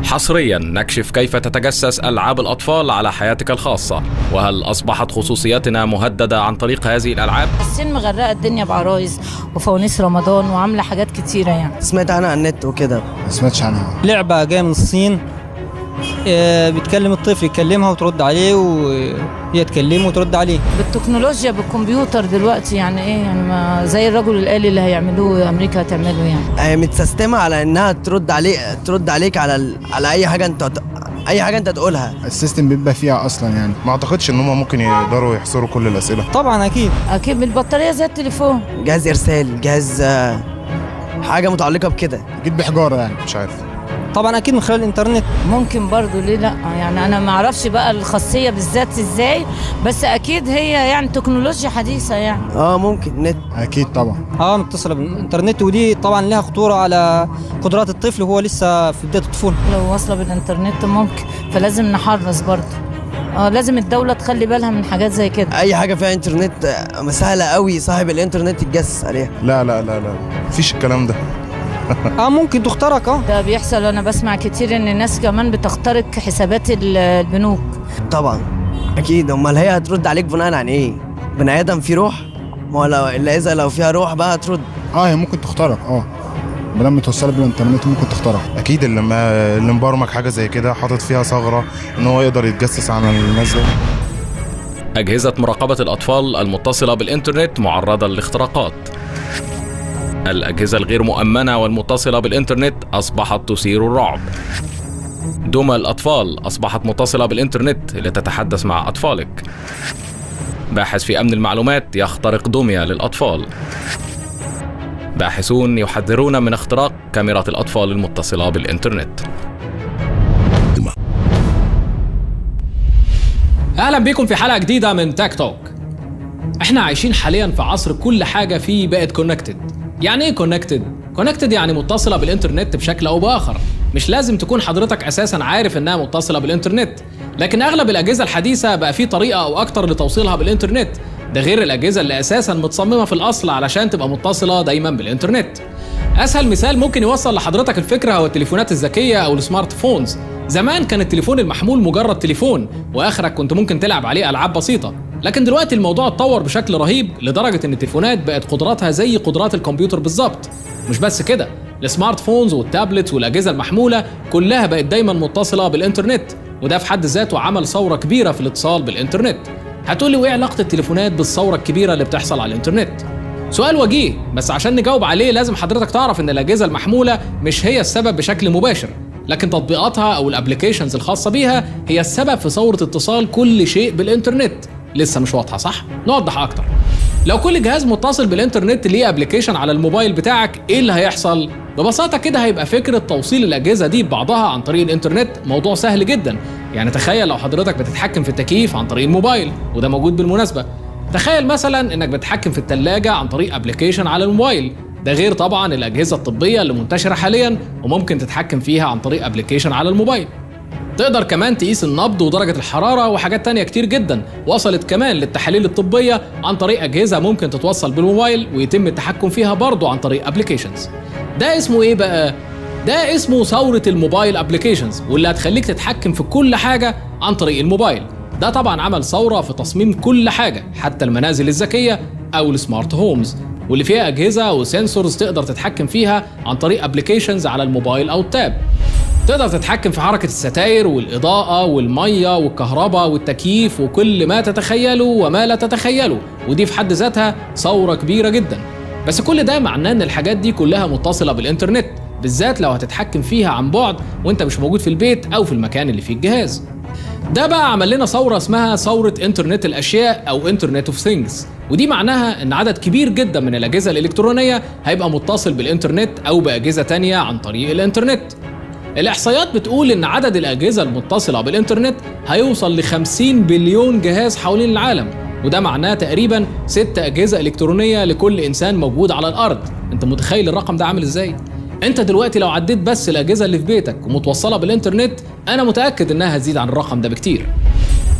حصريا نكشف كيف تتجسس ألعاب الأطفال على حياتك الخاصة وهل أصبحت خصوصياتنا مهددة عن طريق هذه الألعاب؟ الصين مغرقه الدنيا بعرايس وفوانيس رمضان وعامله حاجات كتيره يعني سمعت عنها على النت وكده ما سمعتش عنها لعبة جاية من الصين آه، بتكلم الطفل يكلمها وترد عليه وهي تكلمه وترد عليه بالتكنولوجيا بالكمبيوتر دلوقتي يعني ايه يعني ما زي الرجل الآلي اللي هيعملوه امريكا هتعمله يعني هي متسيستمه على انها ترد عليك ترد عليك على ال... على اي حاجه انت اي حاجه انت تقولها السيستم بيبقى فيها اصلا يعني ما اعتقدش ان هم ممكن يقدروا يحصروا كل الاسئله طبعا أكيد اكيد بالبطاريه زي التليفون جهاز ارسال جهاز آه، حاجه متعلقه بكده اكيد بحجاره يعني مش عارف طبعا أكيد من خلال الإنترنت ممكن برضو ليه لا يعني انا ما اعرفش بقى الخاصيه بالذات ازاي بس اكيد هي يعني تكنولوجيا حديثه يعني اه ممكن نت اكيد طبعا اه متصلة بالإنترنت ودي طبعا لها خطورة على قدرات الطفل وهو لسه في بداية الطفولة لو واصله بالانترنت ممكن فلازم نحرص برضو اه لازم الدوله تخلي بالها من حاجات زي كده اي حاجه فيها انترنت آه، سهله قوي صاحب الانترنت يتجسس عليها لا لا لا لا مفيش الكلام ده اه ممكن تخترق اه ده بيحصل انا بسمع كتير ان الناس كمان بتخترق حسابات ال- البنوك طبعا اكيد امال هي هترد عليك بناء عن ايه بني ادم فيه روح ما هو لو الا اذا لو فيها روح بقى هترد اه هي ممكن تخترق اه بدل متوصله بالانترنت ممكن تخترق اكيد اللي ما اللي مبرمج حاجه زي كده حاطط فيها ثغره ان هو يقدر يتجسس على الناس دي أجهزة مراقبة الأطفال المتصلة بالإنترنت معرضة للاختراقات. الأجهزة الغير مؤمنة والمتصلة بالإنترنت أصبحت تثير الرعب. دمى الأطفال أصبحت متصلة بالإنترنت لتتحدث مع أطفالك. باحث في أمن المعلومات يخترق دمية للأطفال. باحثون يحذرون من اختراق كاميرات الأطفال المتصلة بالإنترنت. اهلا بيكم في حلقه جديده من تاك توك احنا عايشين حاليا في عصر كل حاجه فيه بقت كونكتد يعني ايه كونكتد كونكتد يعني متصله بالانترنت بشكل او باخر مش لازم تكون حضرتك اساسا عارف انها متصله بالانترنت لكن اغلب الاجهزه الحديثه بقى في طريقه او اكتر لتوصيلها بالانترنت ده غير الاجهزه اللي اساسا متصممه في الاصل علشان تبقى متصله دايما بالانترنت اسهل مثال ممكن يوصل لحضرتك الفكره هو التليفونات الذكيه او السمارت فونز زمان كان التليفون المحمول مجرد تليفون واخرك كنت ممكن تلعب عليه العاب بسيطه لكن دلوقتي الموضوع اتطور بشكل رهيب لدرجه ان التليفونات بقت قدراتها زي قدرات الكمبيوتر بالظبط مش بس كده السمارت فونز والتابلت والاجهزه المحموله كلها بقت دايما متصله بالانترنت وده في حد ذاته عمل ثوره كبيره في الاتصال بالانترنت هتقولي وايه علاقه التليفونات بالثوره الكبيره اللي بتحصل على الانترنت سؤال وجيه بس عشان نجاوب عليه لازم حضرتك تعرف ان الاجهزه المحموله مش هي السبب بشكل مباشر لكن تطبيقاتها او الابلكيشنز الخاصه بيها هي السبب في ثوره اتصال كل شيء بالانترنت لسه مش واضحه صح نوضح اكتر لو كل جهاز متصل بالانترنت ليه ابلكيشن على الموبايل بتاعك ايه اللي هيحصل ببساطه كده هيبقى فكره توصيل الاجهزه دي ببعضها عن طريق الانترنت موضوع سهل جدا يعني تخيل لو حضرتك بتتحكم في التكييف عن طريق الموبايل وده موجود بالمناسبه تخيل مثلا انك بتتحكم في الثلاجه عن طريق ابلكيشن على الموبايل ده غير طبعا الاجهزه الطبيه اللي منتشره حاليا وممكن تتحكم فيها عن طريق ابلكيشن على الموبايل تقدر كمان تقيس النبض ودرجة الحرارة وحاجات تانية كتير جدا وصلت كمان للتحاليل الطبية عن طريق أجهزة ممكن تتوصل بالموبايل ويتم التحكم فيها برضه عن طريق ابلكيشنز ده اسمه ايه بقى؟ ده اسمه ثورة الموبايل ابلكيشنز واللي هتخليك تتحكم في كل حاجة عن طريق الموبايل ده طبعا عمل ثورة في تصميم كل حاجة حتى المنازل الذكية أو السمارت هومز واللي فيها أجهزة وسنسورز تقدر تتحكم فيها عن طريق ابلكيشنز على الموبايل أو التاب تقدر تتحكم في حركة الستاير والإضاءة والمية والكهرباء والتكييف وكل ما تتخيله وما لا تتخيله ودي في حد ذاتها ثورة كبيرة جدا بس كل ده معناه ان الحاجات دي كلها متصلة بالإنترنت بالذات لو هتتحكم فيها عن بعد وانت مش موجود في البيت أو في المكان اللي فيه الجهاز ده بقى عمل لنا ثورة اسمها ثورة انترنت الأشياء أو انترنت اوف ثينجز ودي معناها إن عدد كبير جدا من الأجهزة الإلكترونية هيبقى متصل بالإنترنت أو بأجهزة تانية عن طريق الإنترنت الإحصائيات بتقول إن عدد الأجهزة المتصلة بالإنترنت هيوصل ل 50 بليون جهاز حوالين العالم وده معناه تقريبا ست أجهزة إلكترونية لكل إنسان موجود على الأرض أنت متخيل الرقم ده عامل إزاي؟ انت دلوقتي لو عديت بس الاجهزه اللي في بيتك ومتوصله بالانترنت انا متاكد انها هتزيد عن الرقم ده بكتير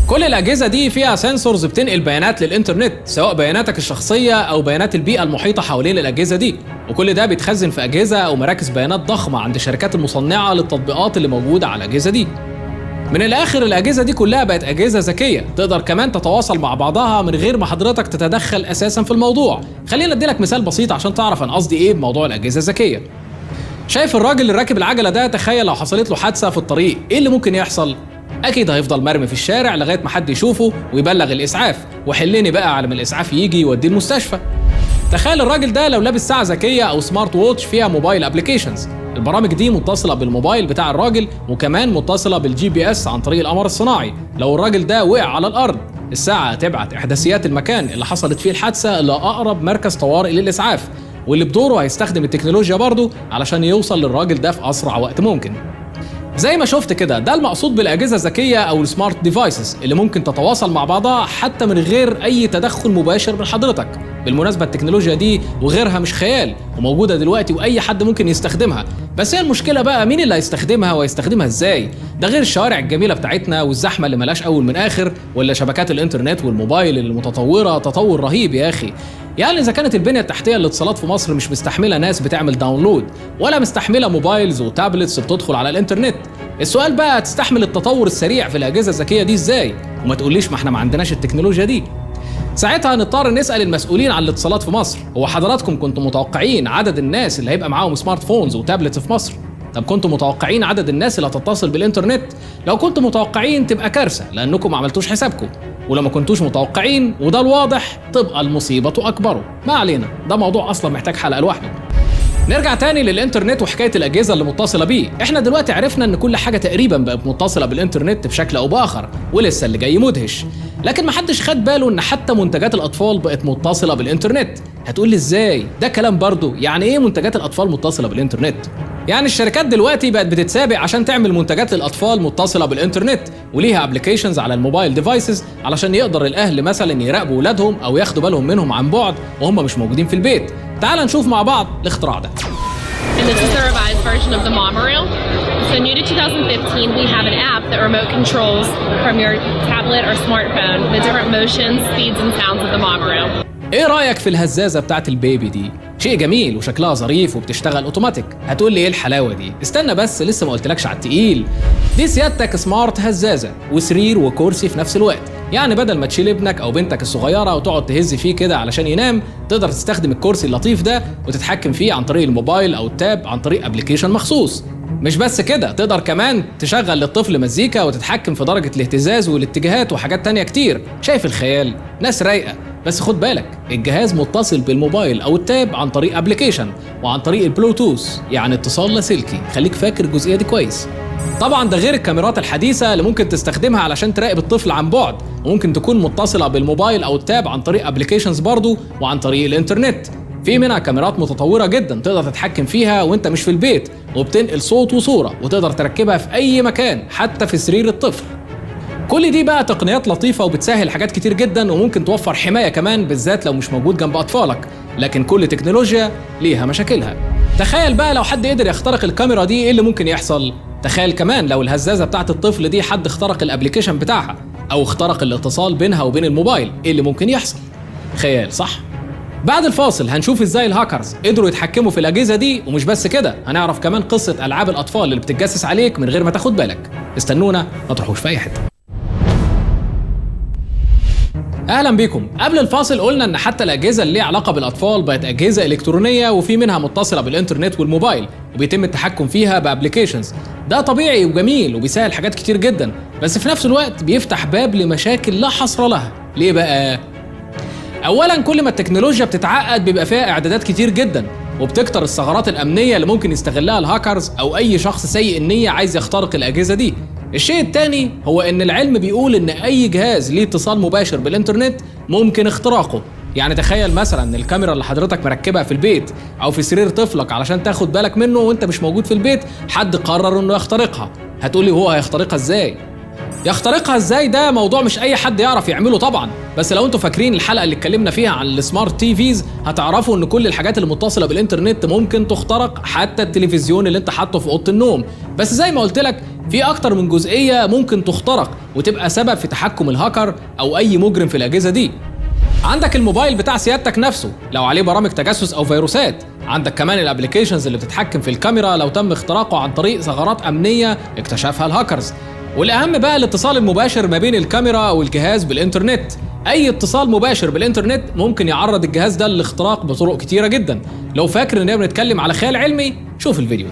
كل الأجهزة دي فيها سنسورز بتنقل بيانات للإنترنت سواء بياناتك الشخصية أو بيانات البيئة المحيطة حوالين الأجهزة دي وكل ده بيتخزن في أجهزة أو مراكز بيانات ضخمة عند الشركات المصنعة للتطبيقات اللي موجودة على الأجهزة دي من الاخر الاجهزه دي كلها بقت اجهزه ذكيه تقدر كمان تتواصل مع بعضها من غير ما حضرتك تتدخل اساسا في الموضوع خلينا اديلك مثال بسيط عشان تعرف انا قصدي ايه بموضوع الاجهزه الذكيه شايف الراجل اللي راكب العجله ده تخيل لو حصلت له حادثه في الطريق ايه اللي ممكن يحصل اكيد هيفضل مرمي في الشارع لغايه ما حد يشوفه ويبلغ الاسعاف وحلني بقى على ما الاسعاف يجي يوديه المستشفى تخيل الراجل ده لو لابس ساعه ذكيه او سمارت ووتش فيها موبايل ابلكيشنز البرامج دي متصله بالموبايل بتاع الراجل وكمان متصله بالجي بي اس عن طريق القمر الصناعي لو الراجل ده وقع على الارض الساعه هتبعت احداثيات المكان اللي حصلت فيه الحادثه لاقرب مركز طوارئ للاسعاف واللي بدوره هيستخدم التكنولوجيا برضه علشان يوصل للراجل ده في اسرع وقت ممكن زي ما شفت كده ده المقصود بالاجهزه الذكيه او السمارت ديفايسز اللي ممكن تتواصل مع بعضها حتى من غير اي تدخل مباشر من حضرتك بالمناسبه التكنولوجيا دي وغيرها مش خيال وموجوده دلوقتي واي حد ممكن يستخدمها بس هي المشكله بقى مين اللي هيستخدمها وهيستخدمها ازاي ده غير الشوارع الجميله بتاعتنا والزحمه اللي ملاش اول من اخر ولا شبكات الانترنت والموبايل المتطوره تطور رهيب يا اخي يعني اذا كانت البنيه التحتيه للاتصالات في مصر مش مستحمله ناس بتعمل داونلود ولا مستحمله موبايلز وتابلتس بتدخل على الانترنت السؤال بقى هتستحمل التطور السريع في الاجهزه الذكيه دي ازاي وما تقوليش ما احنا ما عندناش التكنولوجيا دي ساعتها هنضطر نسال المسؤولين عن الاتصالات في مصر هو حضراتكم كنتم متوقعين عدد الناس اللي هيبقى معاهم سمارت فونز وتابلتس في مصر طب كنتم متوقعين عدد الناس اللي هتتصل بالانترنت لو كنتم متوقعين تبقى كارثه لانكم ما عملتوش حسابكم ولو ما كنتوش متوقعين وده الواضح تبقى المصيبه اكبر ما علينا ده موضوع اصلا محتاج حلقه لوحده نرجع تاني للانترنت وحكايه الاجهزه اللي متصله بيه احنا دلوقتي عرفنا ان كل حاجه تقريبا بقت متصله بالانترنت بشكل او باخر ولسه اللي جاي مدهش لكن محدش خد باله ان حتى منتجات الاطفال بقت متصله بالانترنت هتقول لي ازاي ده كلام برضو يعني ايه منتجات الاطفال متصله بالانترنت يعني الشركات دلوقتي بقت بتتسابق عشان تعمل منتجات للاطفال متصله بالانترنت وليها ابلكيشنز على الموبايل ديفايسز علشان يقدر الاهل مثلا يراقبوا ولادهم او ياخدوا بالهم منهم عن بعد وهم مش موجودين في البيت تعال نشوف مع بعض الاختراع ده And this is the revised version of the Mama Reel. So new to 2015, we have an app that remote controls from your tablet or smartphone the different motions, speeds, and sounds of the Mama Reel. ايه رايك في الهزازه بتاعت البيبي دي شيء جميل وشكلها ظريف وبتشتغل اوتوماتيك هتقول لي ايه الحلاوه دي استنى بس لسه ما قلتلكش على التقيل دي سيادتك سمارت هزازه وسرير وكرسي في نفس الوقت يعني بدل ما تشيل ابنك او بنتك الصغيره وتقعد تهز فيه كده علشان ينام تقدر تستخدم الكرسي اللطيف ده وتتحكم فيه عن طريق الموبايل او التاب عن طريق ابلكيشن مخصوص مش بس كده تقدر كمان تشغل للطفل مزيكا وتتحكم في درجة الاهتزاز والاتجاهات وحاجات تانية كتير شايف الخيال ناس رايقة بس خد بالك الجهاز متصل بالموبايل او التاب عن طريق ابلكيشن وعن طريق البلوتوث يعني اتصال لاسلكي خليك فاكر الجزئيه دي كويس طبعا ده غير الكاميرات الحديثه اللي ممكن تستخدمها علشان تراقب الطفل عن بعد وممكن تكون متصله بالموبايل او التاب عن طريق ابلكيشنز برضه وعن طريق الانترنت في منها كاميرات متطوره جدا تقدر تتحكم فيها وانت مش في البيت وبتنقل صوت وصوره وتقدر تركبها في اي مكان حتى في سرير الطفل كل دي بقى تقنيات لطيفة وبتسهل حاجات كتير جدا وممكن توفر حماية كمان بالذات لو مش موجود جنب أطفالك لكن كل تكنولوجيا ليها مشاكلها تخيل بقى لو حد قدر يخترق الكاميرا دي ايه اللي ممكن يحصل تخيل كمان لو الهزازة بتاعت الطفل دي حد اخترق الابليكيشن بتاعها او اخترق الاتصال بينها وبين الموبايل ايه اللي ممكن يحصل خيال صح بعد الفاصل هنشوف ازاي الهاكرز قدروا يتحكموا في الاجهزه دي ومش بس كده هنعرف كمان قصه العاب الاطفال اللي بتتجسس عليك من غير ما تاخد بالك استنونا ما تروحوش في اي حته اهلا بيكم قبل الفاصل قلنا ان حتى الاجهزه اللي ليها علاقه بالاطفال بقت اجهزه الكترونيه وفي منها متصله بالانترنت والموبايل وبيتم التحكم فيها بابلكيشنز ده طبيعي وجميل وبيسهل حاجات كتير جدا بس في نفس الوقت بيفتح باب لمشاكل لا حصر لها ليه بقى اولا كل ما التكنولوجيا بتتعقد بيبقى فيها اعدادات كتير جدا وبتكتر الثغرات الامنيه اللي ممكن يستغلها الهاكرز او اي شخص سيء النيه عايز يخترق الاجهزه دي الشيء الثاني هو ان العلم بيقول ان اي جهاز ليه اتصال مباشر بالانترنت ممكن اختراقه يعني تخيل مثلا ان الكاميرا اللي حضرتك مركبها في البيت او في سرير طفلك علشان تاخد بالك منه وانت مش موجود في البيت حد قرر انه يخترقها هتقولي هو هيخترقها ازاي يخترقها ازاي ده موضوع مش اي حد يعرف يعمله طبعا بس لو انتوا فاكرين الحلقه اللي اتكلمنا فيها عن السمارت تي فيز هتعرفوا ان كل الحاجات المتصله بالانترنت ممكن تخترق حتى التلفزيون اللي انت حاطه في اوضه النوم بس زي ما قلت لك في اكتر من جزئيه ممكن تخترق وتبقى سبب في تحكم الهاكر او اي مجرم في الاجهزه دي عندك الموبايل بتاع سيادتك نفسه لو عليه برامج تجسس او فيروسات عندك كمان الابلكيشنز اللي بتتحكم في الكاميرا لو تم اختراقه عن طريق ثغرات امنيه اكتشفها الهاكرز والاهم بقى الاتصال المباشر ما بين الكاميرا او الجهاز بالانترنت اي اتصال مباشر بالانترنت ممكن يعرض الجهاز ده للاختراق بطرق كتيره جدا لو فاكر اننا بنتكلم على خيال علمي شوف الفيديو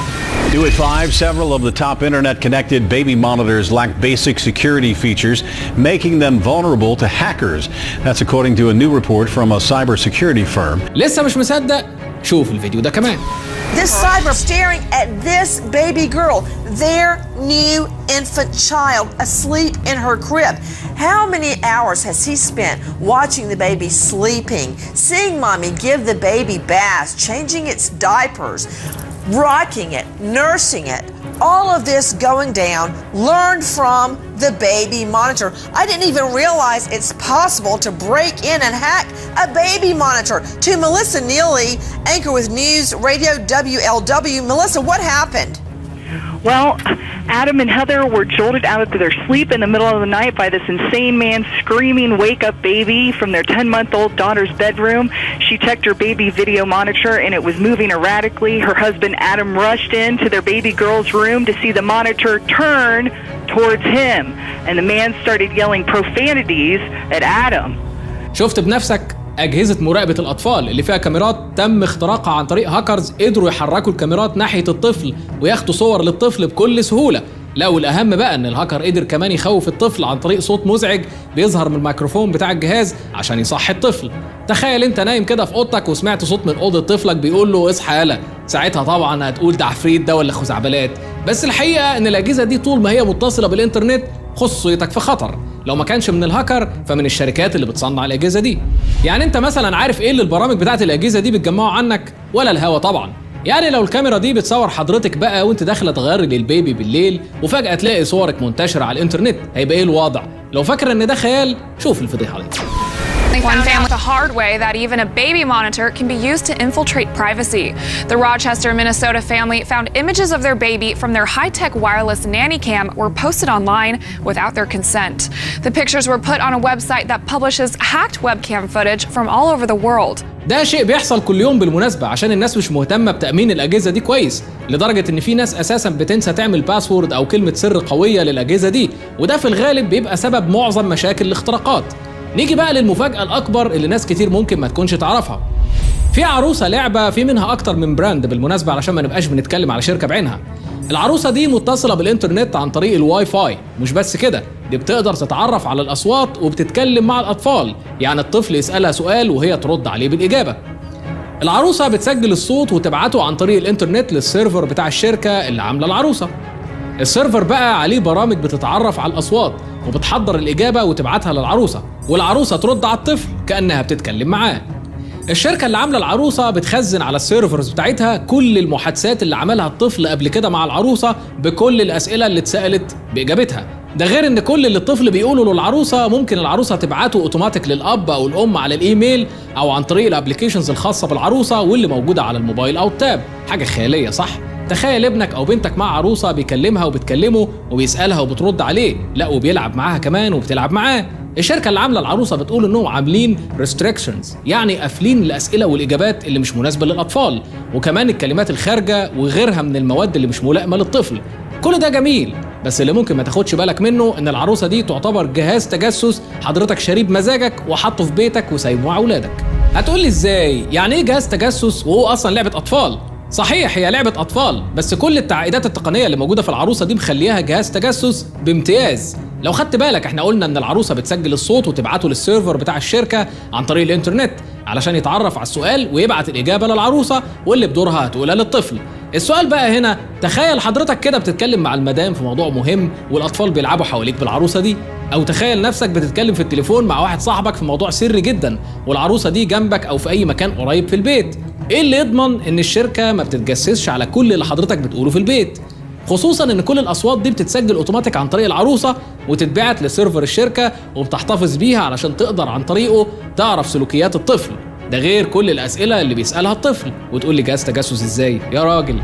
New at 5, several of the top internet connected baby monitors lack basic security features, making them vulnerable to hackers. That's according to a new report from a cybersecurity firm. لسه مش مصدق شوف الفيديو ده كمان This cyber staring at this baby girl, their new infant child, asleep in her crib. How many hours has he spent watching the baby sleeping, seeing mommy give the baby baths, changing its diapers, rocking it, nursing it? All of this going down, learned from the baby monitor. I didn't even realize it's possible to break in and hack a baby monitor. To Melissa Neely, anchor with News Radio WLW. Melissa, what happened? Well, Adam and Heather were jolted out of their sleep in the middle of the night by this insane man screaming, Wake up, baby, from their 10 month old daughter's bedroom. She checked her baby video monitor and it was moving erratically. Her husband Adam rushed into their baby girl's room to see the monitor turn towards him. And the man started yelling profanities at Adam. شفت بنفسك أجهزة مراقبة الأطفال اللي فيها كاميرات تم اختراقها عن طريق هاكرز قدروا يحركوا الكاميرات ناحية الطفل وياخدوا صور للطفل بكل سهولة لا والأهم بقى إن الهاكر قدر كمان يخوف الطفل عن طريق صوت مزعج بيظهر من الميكروفون بتاع الجهاز عشان يصحي الطفل تخيل انت نايم كده في اوضتك وسمعت صوت من اوضه طفلك بيقول له اصحى يالا ساعتها طبعا هتقول ده عفريت ده ولا خزعبلات بس الحقيقه ان الاجهزه دي طول ما هي متصله بالانترنت خصوصيتك في خطر لو ما كانش من الهاكر فمن الشركات اللي بتصنع الاجهزه دي يعني انت مثلا عارف ايه اللي البرامج بتاعت الاجهزه دي بتجمعه عنك ولا الهوا طبعا يعني لو الكاميرا دي بتصور حضرتك بقى وانت داخله تغيري للبيبي بالليل وفجاه تلاقي صورك منتشره على الانترنت هيبقى ايه الوضع لو فاكر ان ده خيال شوف الفضيحه دي They found out the hard way that even a baby monitor can be used to infiltrate privacy. The Rochester, Minnesota family found images of their baby from their high tech wireless nanny cam were posted online without their consent. The pictures were put on a website that publishes hacked webcam footage from all over the world. ده شيء بيحصل كل يوم بالمناسبة عشان الناس مش مهتمة بتأمين الأجهزة دي كويس لدرجة إن في ناس أساسا بتنسى تعمل باسورد أو كلمة سر قوية للأجهزة دي وده في الغالب بيبقى سبب معظم مشاكل الاختراقات نيجي بقى للمفاجأة الأكبر اللي ناس كتير ممكن ما تكونش تعرفها في عروسة لعبة في منها أكتر من براند بالمناسبة علشان ما نبقاش بنتكلم على شركة بعينها العروسة دي متصلة بالإنترنت عن طريق الواي فاي مش بس كده دي بتقدر تتعرف على الأصوات وبتتكلم مع الأطفال يعني الطفل يسألها سؤال وهي ترد عليه بالإجابة العروسة بتسجل الصوت وتبعته عن طريق الإنترنت للسيرفر بتاع الشركة اللي عاملة العروسة السيرفر بقى عليه برامج بتتعرف على الأصوات وبتحضر الإجابة وتبعتها للعروسة والعروسة ترد على الطفل كأنها بتتكلم معاه الشركة اللي عاملة العروسة بتخزن على السيرفرز بتاعتها كل المحادثات اللي عملها الطفل قبل كده مع العروسة بكل الأسئلة اللي اتسألت بإجابتها ده غير ان كل اللي الطفل بيقوله للعروسه ممكن العروسه تبعته اوتوماتيك للاب او الام على الايميل او عن طريق الابلكيشنز الخاصه بالعروسه واللي موجوده على الموبايل او التاب حاجه خياليه صح تخيل ابنك او بنتك مع عروسه بيكلمها وبتكلمه وبيسالها وبترد عليه لا وبيلعب معاها كمان وبتلعب معاه الشركه اللي عامله العروسه بتقول انهم عاملين ريستريكشنز يعني قافلين الاسئله والاجابات اللي مش مناسبه للاطفال وكمان الكلمات الخارجه وغيرها من المواد اللي مش ملائمه للطفل كل ده جميل بس اللي ممكن ما تاخدش بالك منه ان العروسه دي تعتبر جهاز تجسس حضرتك شاريه بمزاجك وحاطه في بيتك وسايبه مع اولادك هتقول لي ازاي يعني ايه جهاز تجسس وهو اصلا لعبه اطفال صحيح هي لعبة أطفال بس كل التعقيدات التقنية اللي موجودة في العروسة دي مخليها جهاز تجسس بامتياز لو خدت بالك احنا قلنا ان العروسة بتسجل الصوت وتبعته للسيرفر بتاع الشركة عن طريق الانترنت علشان يتعرف على السؤال ويبعت الإجابة للعروسة واللي بدورها هتقولها للطفل السؤال بقى هنا تخيل حضرتك كده بتتكلم مع المدام في موضوع مهم والاطفال بيلعبوا حواليك بالعروسه دي او تخيل نفسك بتتكلم في التليفون مع واحد صاحبك في موضوع سري جدا والعروسه دي جنبك او في اي مكان قريب في البيت ايه اللي يضمن ان الشركه ما بتتجسسش على كل اللي حضرتك بتقوله في البيت خصوصا ان كل الاصوات دي بتتسجل اوتوماتيك عن طريق العروسه وتتبعت لسيرفر الشركه وبتحتفظ بيها علشان تقدر عن طريقه تعرف سلوكيات الطفل ده غير كل الاسئله اللي بيسالها الطفل وتقول لي جهاز تجسس ازاي يا راجل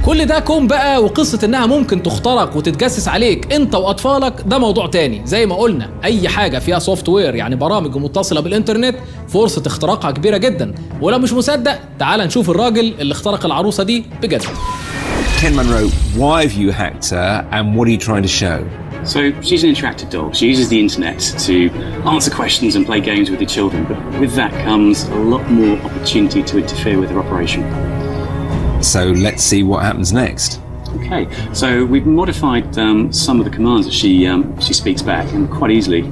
كل ده كوم بقى وقصة انها ممكن تخترق وتتجسس عليك انت واطفالك ده موضوع تاني زي ما قلنا اي حاجة فيها سوفت وير يعني برامج متصلة بالانترنت فرصة اختراقها كبيرة جدا ولو مش مصدق تعال نشوف الراجل اللي اخترق العروسة دي بجد Ken Monroe, why have you hacked her and what are you trying to show? So she's an interactive doll. She uses the internet to answer questions and play games with the children, but with that comes a lot more opportunity to interfere with her operation. So let's see what happens next. Okay, so we've modified um, some of the commands that she um, she speaks back, and quite easily.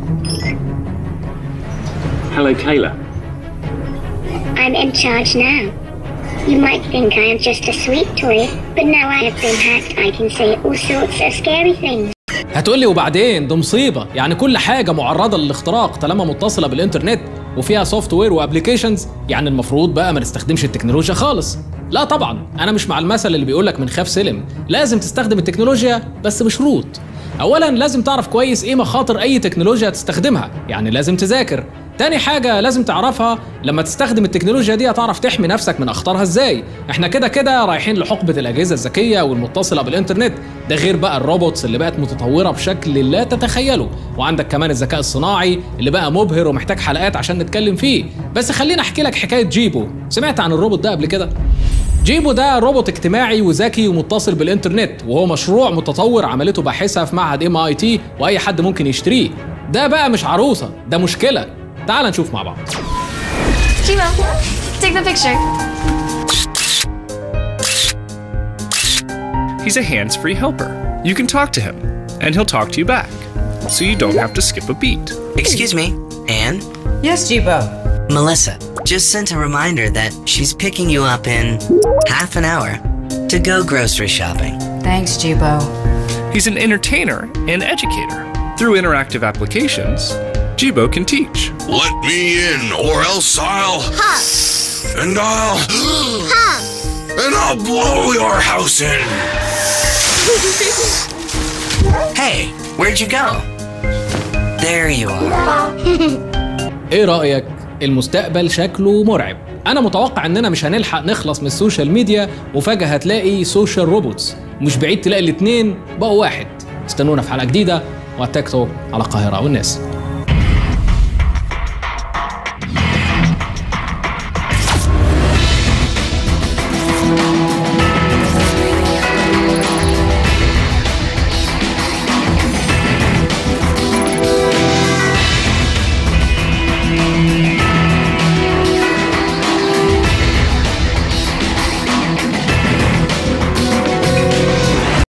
Hello, Kayla. I'm in charge now. You might think I am just a sweet toy, but now I have been hacked, I can say all sorts of scary things. هتقولي وبعدين ده مصيبة يعني كل حاجة معرضة للاختراق طالما متصلة بالإنترنت وفيها سوفت وير وابلكيشنز يعني المفروض بقى ما نستخدمش التكنولوجيا خالص لا طبعا أنا مش مع المثل اللي بيقولك من خاف سلم لازم تستخدم التكنولوجيا بس بشروط أولا لازم تعرف كويس إيه مخاطر أي تكنولوجيا تستخدمها يعني لازم تذاكر تاني حاجة لازم تعرفها لما تستخدم التكنولوجيا دي هتعرف تحمي نفسك من أخطارها إزاي احنا كده كده رايحين لحقبة الأجهزة الذكية والمتصلة بالإنترنت ده غير بقى الروبوتس اللي بقت متطورة بشكل لا تتخيله وعندك كمان الذكاء الصناعي اللي بقى مبهر ومحتاج حلقات عشان نتكلم فيه بس خليني أحكي لك حكاية جيبو سمعت عن الروبوت ده قبل كده جيبو ده روبوت اجتماعي وذكي ومتصل بالإنترنت وهو مشروع متطور عملته باحثة في معهد ام اي تي وأي حد ممكن يشتريه ده بقى مش عروسة ده مشكلة تعال نشوف مع بعض Chimo, take the picture. He's a hands free helper. You can talk to him, and he'll talk to you back. So you don't have to skip a beat. Excuse me, Anne? Yes, Jibo. Melissa just sent a reminder that she's picking you up in half an hour to go grocery shopping. Thanks, Jibo. He's an entertainer and educator. Through interactive applications, Jibo can teach. Let me in, or else I'll. And I'll. And I'll blow your house in. Hey, where'd you go? There you are. ايه رأيك؟ المستقبل شكله مرعب انا متوقع اننا مش هنلحق نخلص من السوشيال ميديا وفجأة هتلاقي سوشيال روبوتس مش بعيد تلاقي الاتنين بقوا واحد استنونا في حلقة جديدة وتيك توك على القاهرة والناس